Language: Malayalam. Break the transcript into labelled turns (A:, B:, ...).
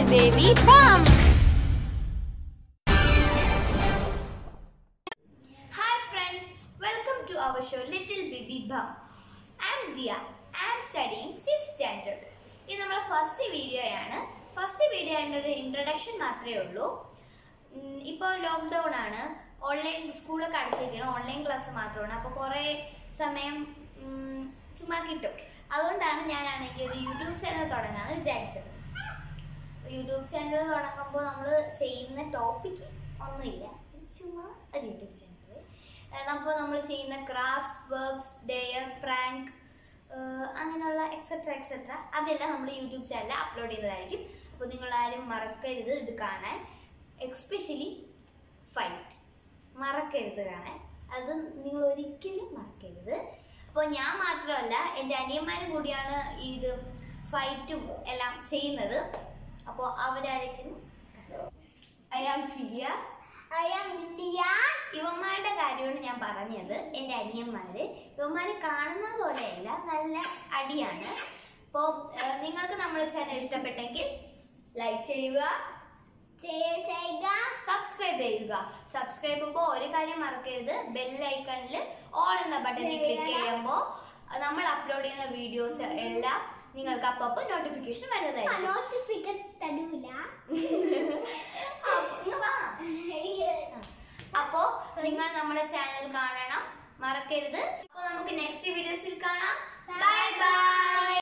A: baby bum.
B: Hi friends, welcome to our show Little Baby Bum. I'm Dia. I'm studying 6th standard. ഇത് നമ്മുടെ ഫസ്റ്റ് വീഡിയോയാണ് ഫസ്റ്റ് വീഡിയോ അതിൻ്റെ ഒരു ഇൻട്രഡക്ഷൻ മാത്രമേ ഉള്ളൂ ഇപ്പോൾ ലോക്ക്ഡൗൺ ആണ് ഓൺലൈൻ സ്കൂളൊക്കെ അടച്ചിരിക്കണം ഓൺലൈൻ ക്ലാസ് മാത്രമാണ് അപ്പോൾ കുറേ സമയം ഉം, ചുമ്മാ കിട്ടും അതുകൊണ്ടാണ് ഞാനാണെങ്കിൽ ഒരു യൂട്യൂബ് ചാനൽ തുടങ്ങാമെന്ന് വിചാരിച്ചത് യൂട്യൂബ് ചാനൽ തുടങ്ങുമ്പോൾ നമ്മൾ ചെയ്യുന്ന ടോപ്പിക്ക് ഒന്നുമില്ല ഇത് ചുമ്മാ ഒരു യൂട്യൂബ് ചാനൽ അപ്പോൾ നമ്മൾ ചെയ്യുന്ന ക്രാഫ്റ്റ്സ് വർക്ക്സ് ഡെയർ പ്രാങ്ക് അങ്ങനെയുള്ള എക്സെട്ര എക്സെട്ര അതെല്ലാം നമ്മൾ യൂട്യൂബ് ചാനലിൽ അപ്ലോഡ് ചെയ്യുന്നതായിരിക്കും അപ്പോൾ നിങ്ങൾ ആരും മറക്കരുത് ഇത് കാണാൻ എക്സ്പെഷ്യലി ഫൈറ്റ് മറക്കരുത് കാണാൻ അത് നിങ്ങൾ ഒരിക്കലും മറക്കരുത് അപ്പോൾ ഞാൻ മാത്രമല്ല എൻ്റെ അനിയന്മാരും കൂടിയാണ് ഇത് ഫൈറ്റും എല്ലാം ചെയ്യുന്നത് അപ്പോൾ അവരായിരിക്കും I am Siya I am Liya ഇവന്മാരുടെ കാര്യമാണ് ഞാൻ പറഞ്ഞത് എൻ്റെ അനിയന്മാര് ഇവന്മാര് കാണുന്നത് പോലെയല്ല നല്ല അടിയാണ് അപ്പോൾ നിങ്ങൾക്ക് നമ്മുടെ ചാനൽ ഇഷ്ടപ്പെട്ടെങ്കിൽ ലൈക്ക് ചെയ്യുക സബ്സ്ക്രൈബ് ചെയ്യുക സബ്സ്ക്രൈബ് ചെയ്യുമ്പോൾ ഒരു കാര്യം മറക്കരുത് ബെൽ ഐക്കണിൽ ഓൾ എന്ന ബട്ടണിൽ ക്ലിക്ക് ചെയ്യുമ്പോൾ നമ്മൾ അപ്ലോഡ് ചെയ്യുന്ന വീഡിയോസ് എല്ലാം നിങ്ങൾക്ക് അപ്പോൾ നോട്ടിഫിക്കേഷൻ വരുന്നതായിരിക്കും
C: നോട്ടിഫിക്കൻസ് തരൂല
B: അപ്പൊ ഇങ്ങ് വാ. അപ്പോ നിങ്ങൾ നമ്മുടെ ചാനൽ കാണണം മറക്കരുത് അപ്പൊ നമുക്ക് നെക്സ്റ്റ് വീഡിയോസിൽ കാണാം ബൈ ബൈ